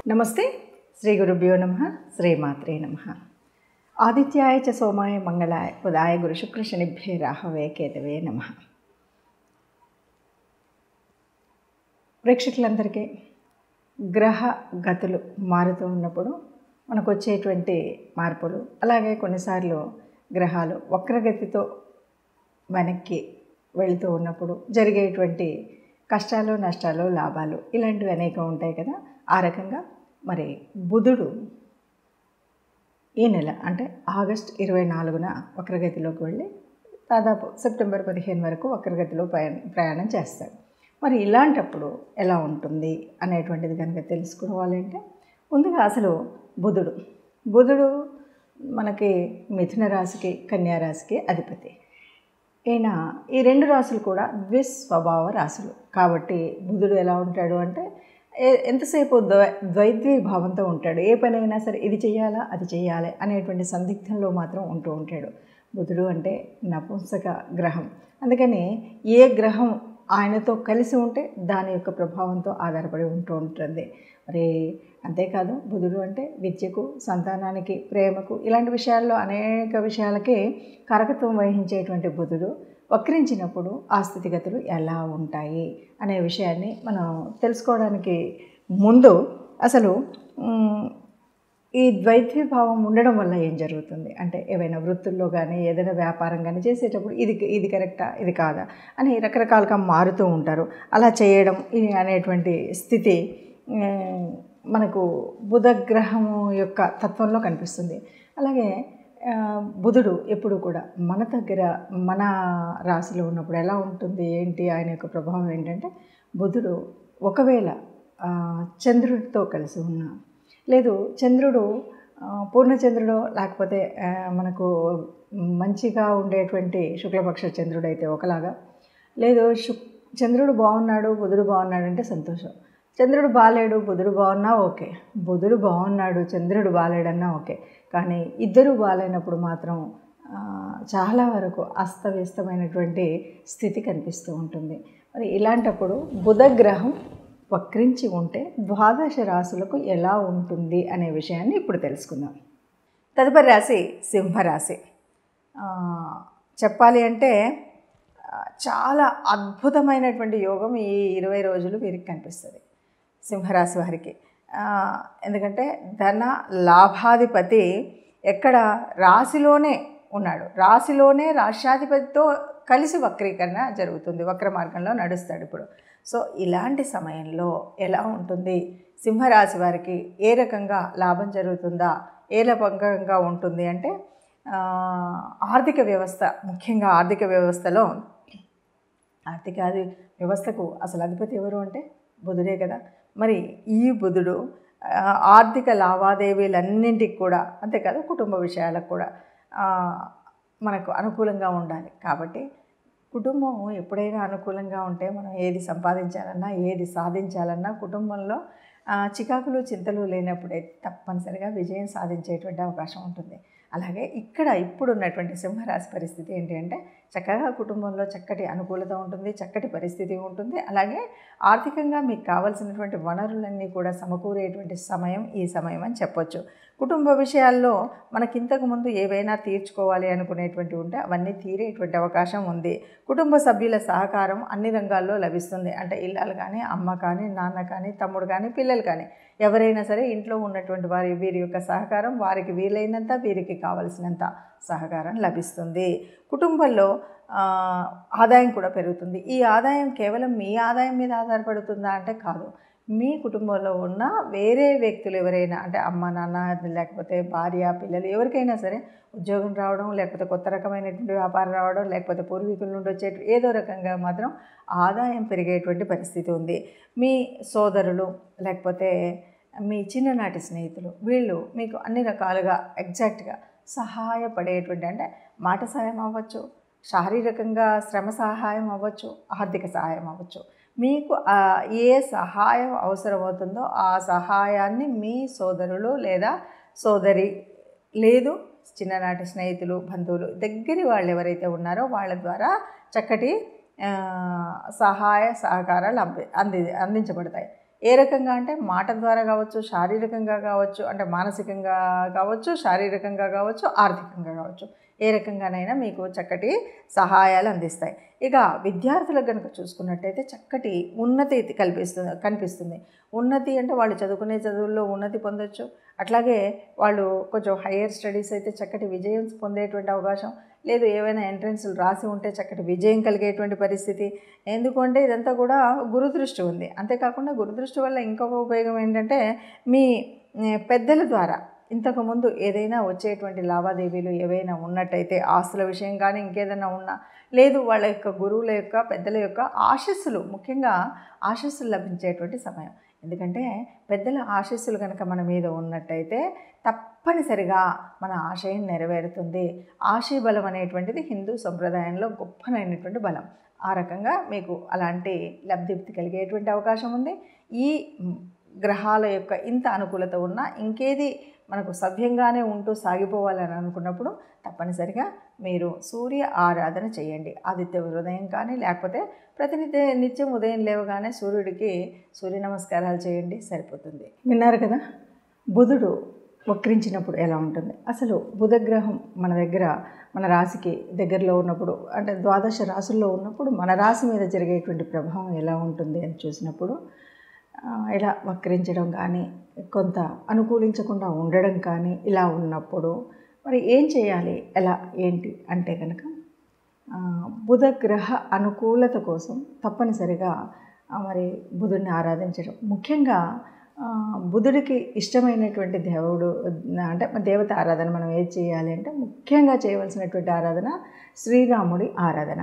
నమస్తే శ్రీ గురుభ్యో నమ శ్రీమాత్రే నమ ఆదిత్యాయ చ సోమాయ మంగళాయ ఉదాయ గురు శుక్ర శనిభ్యే రాహవే కేతవే నమ ప్రేక్షకులందరికీ గ్రహ గతులు మారుతూ ఉన్నప్పుడు మనకు వచ్చేటువంటి మార్పులు అలాగే కొన్నిసార్లు గ్రహాలు వక్రగతితో వెనక్కి వెళుతూ ఉన్నప్పుడు జరిగేటువంటి కష్టాలు నష్టాలు లాభాలు ఇలాంటివి అనేకం ఉంటాయి కదా ఆ రకంగా మరి బుధుడు ఈ నెల అంటే ఆగస్ట్ ఇరవై నాలుగున వక్రగతిలోకి వెళ్ళి దాదాపు సెప్టెంబర్ పదిహేను వరకు వక్రగతిలో ప్రయాణం ప్రయాణం చేస్తాడు మరి ఇలాంటప్పుడు ఎలా ఉంటుంది అనేటువంటిది కనుక తెలుసుకోవాలంటే ముందుగా అసలు బుధుడు బుధుడు మనకి మిథున రాశికి కన్యా రాశికి అధిపతి ఈయన ఈ రెండు రాశులు కూడా ద్విస్వభావ రాశులు కాబట్టి బుధుడు ఎలా ఉంటాడు అంటే ఏ- ఎంతసేపు ద్వై ద్వైద్వీ భావంతో ఉంటాడు ఏ పని అయినా సరే ఇది చేయాలా అది చేయాలి అనేటువంటి సందిగ్ధంలో మాత్రం ఉంటూ ఉంటాడు బుధుడు అంటే నపుంసక గ్రహం అందుకని ఏ గ్రహం ఆయనతో కలిసి ఉంటే దాని యొక్క ప్రభావంతో ఆధారపడి ఉంటూ ఉంటుంది మరి అంతేకాదు బుధుడు అంటే విద్యకు సంతానానికి ప్రేమకు ఇలాంటి విషయాల్లో అనేక విషయాలకి కారకత్వం వహించేటువంటి బుధుడు వక్రించినప్పుడు ఆ స్థితిగతులు ఎలా ఉంటాయి అనే విషయాన్ని మనం తెలుసుకోవడానికి ముందు అసలు మ్, ఈ ద్వైద్వీభావం ఉండడం వల్ల ఏం జరుగుతుంది అంటే ఏవైనా వృత్తుల్లో కానీ ఏదైనా వ్యాపారం కానీ చేసేటప్పుడు ఇది ఇది కరెక్టా ఇది కాదా అని రకరకాలుగా మారుతూ ఉంటారు అలా చేయడం ఇది అనేటువంటి స్థితి ఆ, మనకు బుధగ్రహము యొక్క తత్వంలో కనిపిస్తుంది అలాగే ఆ, బుధుడు ఎప్పుడు కూడా మన దగ్గర మన రాశిలో ఉన్నప్పుడు ఎలా ఉంటుంది ఏంటి ఆయన యొక్క ప్రభావం ఏంటంటే బుధుడు ఒకవేళ ఆ, చంద్రుడితో కలిసి ఉన్న లేదు చంద్రుడు ఆ, పూర్ణచంద్రుడు లేకపోతే ఆ, మనకు మంచిగా ఉండేటువంటి శుక్లపక్ష చంద్రుడు అయితే ఒకలాగా లేదు శుక్ చంద్రుడు బాగున్నాడు బుధుడు బాగున్నాడు అంటే సంతోషం చంద్రుడు బాలేడు బుధుడు బాగున్నా ఓకే బుధుడు బాగున్నాడు చంద్రుడు బాలేడన్నా ఓకే కానీ ఇద్దరు బాలేనప్పుడు మాత్రం ఆ, చాలా వరకు అస్తవ్యస్తమైనటువంటి స్థితి కనిపిస్తూ ఉంటుంది మరి ఇలాంటప్పుడు బుధగ్రహం వక్రించి ఉంటే ద్వాదశ రాశులకు ఎలా ఉంటుంది అనే విషయాన్ని ఇప్పుడు తెలుసుకుందాం తదుపరి రాశి సింహరాశి ఆ, చెప్పాలి అంటే ఆ, చాలా అద్భుతమైనటువంటి యోగం ఈ ఇరవై రోజులు వీరికి కనిపిస్తుంది సింహరాశి వారికి ఆ, ఎందుకంటే ధన లాభాధిపతి ఎక్కడ రాశిలోనే ఉన్నాడు రాశిలోనే రాష్ట్రాధిపతితో కలిసి వక్రీకరణ జరుగుతుంది వక్ర మార్గంలో నడుస్తాడు ఇప్పుడు సో ఇలాంటి సమయంలో ఎలా ఉంటుంది సింహరాశి వారికి ఏ రకంగా లాభం జరుగుతుందా ఏ రకంగా ఉంటుంది అంటే ఆ, ఆర్థిక వ్యవస్థ ముఖ్యంగా ఆర్థిక వ్యవస్థలో ఆర్థిక అది వ్యవస్థకు అసలు అధిపతి ఎవరు అంటే బుధుడే కదా మరి ఈ బుధుడు ఆ, ఆర్థిక లావాదేవీలన్నింటికి కూడా అంతేకాదు కుటుంబ విషయాలకు కూడా ఆ, మనకు అనుకూలంగా ఉండాలి కాబట్టి కుటుంబం ఎప్పుడైనా అనుకూలంగా ఉంటే మనం ఏది సంపాదించాలన్నా ఏది సాధించాలన్నా కుటుంబంలో ఆ, చికాకులు చింతలు లేనప్పుడే తప్పనిసరిగా విజయం సాధించేటువంటి అవకాశం ఉంటుంది అలాగే ఇక్కడ ఇప్పుడు ఉన్నటువంటి సింహరాశి పరిస్థితి ఏంటి అంటే చక్కగా కుటుంబంలో చక్కటి అనుకూలత ఉంటుంది చక్కటి పరిస్థితి ఉంటుంది అలాగే ఆర్థికంగా మీకు కావాల్సినటువంటి వనరులన్నీ కూడా సమకూరేటువంటి సమయం ఈ సమయం అని చెప్పొచ్చు కుటుంబ విషయాల్లో మనకింతకు ముందు ఏవైనా తీర్చుకోవాలి అనుకునేటువంటి ఉంటే అవన్నీ తీరేటువంటి అవకాశం ఉంది కుటుంబ సభ్యుల సహకారం అన్ని రంగాల్లో లభిస్తుంది అంటే ఇల్లాలు కానీ అమ్మ కానీ నాన్న కానీ తమ్ముడు కానీ పిల్లలు కానీ ఎవరైనా సరే ఇంట్లో ఉన్నటువంటి వారి వీరి యొక్క సహకారం వారికి వీలైనంత వీరికి కావలసినంత సహకారం లభిస్తుంది కుటుంబంలో ఆ, ఆదాయం కూడా పెరుగుతుంది ఈ ఆదాయం కేవలం మీ ఆదాయం మీద ఆధారపడుతుందా అంటే కాదు మీ కుటుంబంలో ఉన్న వేరే వ్యక్తులు ఎవరైనా అంటే అమ్మ నాన్న లేకపోతే భార్య పిల్లలు ఎవరికైనా సరే ఉద్యోగం రావడం లేకపోతే కొత్త రకమైనటువంటి వ్యాపారం రావడం లేకపోతే పూర్వీకుల నుండి వచ్చే ఏదో రకంగా మాత్రం ఆదాయం పెరిగేటువంటి పరిస్థితి ఉంది మీ సోదరులు లేకపోతే మీ చిన్ననాటి స్నేహితులు వీళ్ళు మీకు అన్ని రకాలుగా ఎగ్జాక్ట్గా సహాయపడేటువంటి అంటే మాట సహాయం అవ్వచ్చు శారీరకంగా శ్రమ సహాయం అవ్వచ్చు ఆర్థిక సహాయం అవ్వచ్చు మీకు ఆ ఏ సహాయం అవసరమవుతుందో ఆ సహాయాన్ని మీ సోదరులు లేదా సోదరి లేదు చిన్ననాటి స్నేహితులు బంధువులు దగ్గరి వాళ్ళు ఎవరైతే ఉన్నారో వాళ్ళ ద్వారా చక్కటి ఆ, సహాయ సహకారాలు అంది అంది అందించబడతాయి ఏ రకంగా అంటే మాట ద్వారా కావచ్చు శారీరకంగా కావచ్చు అంటే మానసికంగా కావచ్చు శారీరకంగా కావచ్చు ఆర్థికంగా కావచ్చు ఏ రకంగానైనా మీకు చక్కటి సహాయాలు అందిస్తాయి ఇక విద్యార్థులకు కనుక చూసుకున్నట్టయితే చక్కటి ఉన్నతి కల్పిస్తుంది కనిపిస్తుంది ఉన్నతి అంటే వాళ్ళు చదువుకునే చదువుల్లో ఉన్నతి పొందొచ్చు అట్లాగే వాళ్ళు కొంచెం హయ్యర్ స్టడీస్ అయితే చక్కటి విజయం పొందేటువంటి అవకాశం లేదు ఏవైనా ఎంట్రన్స్లు రాసి ఉంటే చక్కటి విజయం కలిగేటువంటి పరిస్థితి ఎందుకంటే ఇదంతా కూడా గురుదృష్టి ఉంది అంతేకాకుండా గురుదృష్టి వల్ల ఇంకొక ఉపయోగం ఏంటంటే మీ పెద్దల ద్వారా ఇంతకుముందు ఏదైనా వచ్చేటువంటి లావాదేవీలు ఏవైనా ఉన్నట్టయితే ఆస్తుల విషయం కానీ ఇంకేదైనా ఉన్నా లేదు వాళ్ళ యొక్క గురువుల యొక్క పెద్దల యొక్క ఆశస్సులు ముఖ్యంగా ఆశస్సులు లభించేటువంటి సమయం ఎందుకంటే పెద్దల ఆశస్సులు కనుక మన మీద ఉన్నట్టయితే తప్పనిసరిగా మన ఆశయం నెరవేరుతుంది ఆశీబలం అనేటువంటిది హిందూ సంప్రదాయంలో గొప్పనైనటువంటి బలం ఆ రకంగా మీకు అలాంటి లబ్ధి కలిగేటువంటి అవకాశం ఉంది ఈ గ్రహాల యొక్క ఇంత అనుకూలత ఉన్నా ఇంకేది మనకు సవ్యంగానే ఉంటూ సాగిపోవాలని అనుకున్నప్పుడు తప్పనిసరిగా మీరు సూర్య ఆరాధన చేయండి ఆదిత్య హృదయం కానీ లేకపోతే ప్రతినిత్య నిత్యం ఉదయం లేవగానే సూర్యుడికి సూర్య నమస్కారాలు చేయండి సరిపోతుంది విన్నారు కదా బుధుడు వక్రించినప్పుడు ఎలా ఉంటుంది అసలు బుధగ్రహం మన దగ్గర మన రాశికి దగ్గరలో ఉన్నప్పుడు అంటే ద్వాదశ రాశుల్లో ఉన్నప్పుడు మన రాశి మీద జరిగేటువంటి ప్రభావం ఎలా ఉంటుంది అని చూసినప్పుడు ఇలా వక్రించడం కానీ కొంత అనుకూలించకుండా ఉండడం కానీ ఇలా ఉన్నప్పుడు మరి ఏం చేయాలి ఎలా ఏంటి అంటే కనుక బుధగ్రహ అనుకూలత కోసం తప్పనిసరిగా మరి బుధుడిని ఆరాధించడం ముఖ్యంగా బుధుడికి ఇష్టమైనటువంటి దేవుడు అంటే దేవత ఆరాధన మనం ఏది చేయాలి అంటే ముఖ్యంగా చేయవలసినటువంటి ఆరాధన శ్రీరాముడి ఆరాధన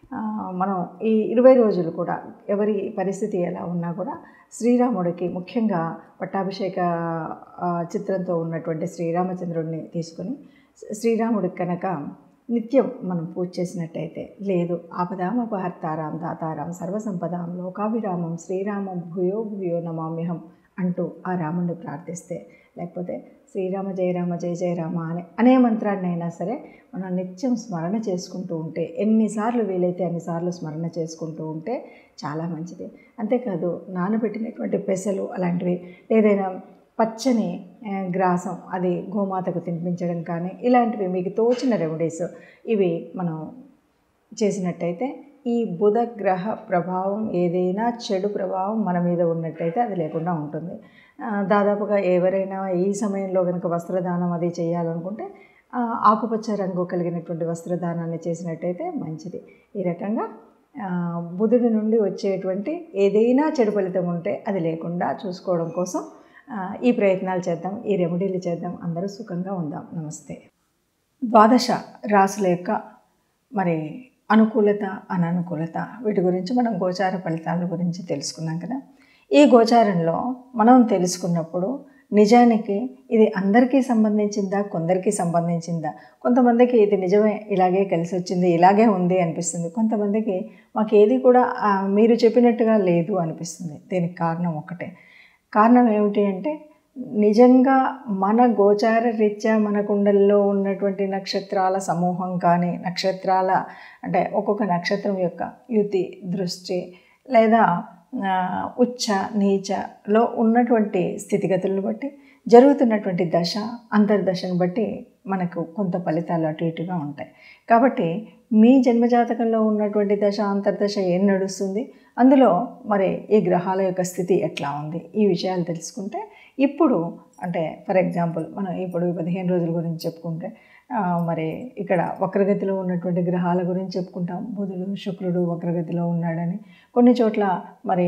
మనం ఈ ఇరవై రోజులు కూడా ఎవరి పరిస్థితి ఎలా ఉన్నా కూడా శ్రీరాముడికి ముఖ్యంగా పట్టాభిషేక చిత్రంతో ఉన్నటువంటి శ్రీరామచంద్రుడిని తీసుకొని శ్రీరాముడికి కనుక నిత్యం మనం పూజ చేసినట్టయితే లేదు ఆపదామపహర్తారాం దాతారాం సర్వసంపదాం లోకాభిరామం శ్రీరామం భూయో భూయో నమామ్యహం అంటూ ఆ రాముడిని ప్రార్థిస్తే లేకపోతే శ్రీరామ జయరామ జయ జయరామ అనే అనే మంత్రాన్ని అయినా సరే మనం నిత్యం స్మరణ చేసుకుంటూ ఉంటే ఎన్నిసార్లు వీలైతే అన్నిసార్లు స్మరణ చేసుకుంటూ ఉంటే చాలా మంచిది అంతేకాదు నానబెట్టినటువంటి పెసలు అలాంటివి ఏదైనా పచ్చని గ్రాసం అది గోమాతకు తినిపించడం కానీ ఇలాంటివి మీకు తోచిన రెమెడీస్ ఇవి మనం చేసినట్టయితే ఈ బుధ గ్రహ ప్రభావం ఏదైనా చెడు ప్రభావం మన మీద ఉన్నట్టయితే అది లేకుండా ఉంటుంది దాదాపుగా ఎవరైనా ఈ సమయంలో కనుక వస్త్రదానం అది చేయాలనుకుంటే ఆకుపచ్చ రంగు కలిగినటువంటి వస్త్రదానాన్ని చేసినట్టయితే మంచిది ఈ రకంగా బుధుడి నుండి వచ్చేటువంటి ఏదైనా చెడు ఫలితం ఉంటే అది లేకుండా చూసుకోవడం కోసం ఈ ప్రయత్నాలు చేద్దాం ఈ రెమెడీలు చేద్దాం అందరూ సుఖంగా ఉందాం నమస్తే ద్వాదశ రాసుల యొక్క మరి అనుకూలత అననుకూలత వీటి గురించి మనం గోచార ఫలితాల గురించి తెలుసుకున్నాం కదా ఈ గోచారంలో మనం తెలుసుకున్నప్పుడు నిజానికి ఇది అందరికీ సంబంధించిందా కొందరికి సంబంధించిందా కొంతమందికి ఇది నిజమే ఇలాగే కలిసి వచ్చింది ఇలాగే ఉంది అనిపిస్తుంది కొంతమందికి మాకు ఏది కూడా మీరు చెప్పినట్టుగా లేదు అనిపిస్తుంది దీనికి కారణం ఒకటే కారణం ఏమిటి అంటే నిజంగా మన గోచార రీత్యా మన కుండల్లో ఉన్నటువంటి నక్షత్రాల సమూహం కానీ నక్షత్రాల అంటే ఒక్కొక్క నక్షత్రం యొక్క యుతి దృష్టి లేదా ఉచ్చ నీచలో ఉన్నటువంటి స్థితిగతులను బట్టి జరుగుతున్నటువంటి దశ అంతర్దశను బట్టి మనకు కొంత ఫలితాలు అటు ఇటుగా ఉంటాయి కాబట్టి మీ జన్మజాతకంలో ఉన్నటువంటి దశ అంతర్దశ ఏం నడుస్తుంది అందులో మరి ఈ గ్రహాల యొక్క స్థితి ఎట్లా ఉంది ఈ విషయాలు తెలుసుకుంటే ఇప్పుడు అంటే ఫర్ ఎగ్జాంపుల్ మనం ఇప్పుడు పదిహేను రోజుల గురించి చెప్పుకుంటే మరి ఇక్కడ వక్రగతిలో ఉన్నటువంటి గ్రహాల గురించి చెప్పుకుంటాం బుధుడు శుక్రుడు వక్రగతిలో ఉన్నాడని కొన్ని చోట్ల మరి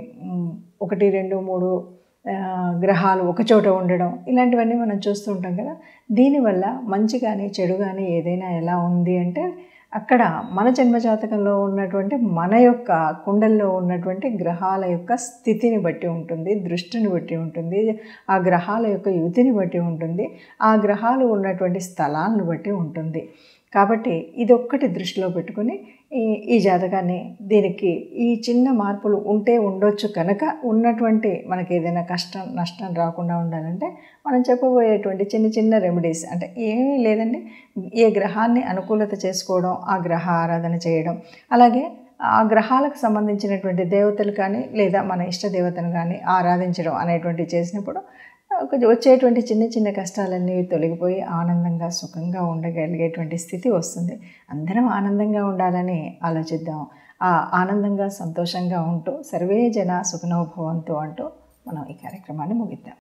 ఒకటి రెండు మూడు గ్రహాలు ఒకచోట ఉండడం ఇలాంటివన్నీ మనం చూస్తూ ఉంటాం కదా దీనివల్ల మంచి కానీ చెడు కానీ ఏదైనా ఎలా ఉంది అంటే అక్కడ మన జన్మజాతకంలో ఉన్నటువంటి మన యొక్క కుండల్లో ఉన్నటువంటి గ్రహాల యొక్క స్థితిని బట్టి ఉంటుంది దృష్టిని బట్టి ఉంటుంది ఆ గ్రహాల యొక్క యుతిని బట్టి ఉంటుంది ఆ గ్రహాలు ఉన్నటువంటి స్థలాలను బట్టి ఉంటుంది కాబట్టి ఇది ఒక్కటి దృష్టిలో పెట్టుకొని ఈ ఈ జాతకాన్ని దీనికి ఈ చిన్న మార్పులు ఉంటే ఉండొచ్చు కనుక ఉన్నటువంటి మనకి ఏదైనా కష్టం నష్టం రాకుండా ఉండాలంటే మనం చెప్పబోయేటువంటి చిన్న చిన్న రెమెడీస్ అంటే ఏమీ లేదండి ఏ గ్రహాన్ని అనుకూలత చేసుకోవడం ఆ గ్రహ ఆరాధన చేయడం అలాగే ఆ గ్రహాలకు సంబంధించినటువంటి దేవతలు కానీ లేదా మన ఇష్ట దేవతను కానీ ఆరాధించడం అనేటువంటివి చేసినప్పుడు కొంచెం వచ్చేటువంటి చిన్న చిన్న కష్టాలన్నీ తొలగిపోయి ఆనందంగా సుఖంగా ఉండగలిగేటువంటి స్థితి వస్తుంది అందరం ఆనందంగా ఉండాలని ఆలోచిద్దాం ఆ ఆనందంగా సంతోషంగా ఉంటూ సర్వే జన సుఖనోభవంతు అంటూ మనం ఈ కార్యక్రమాన్ని ముగిద్దాం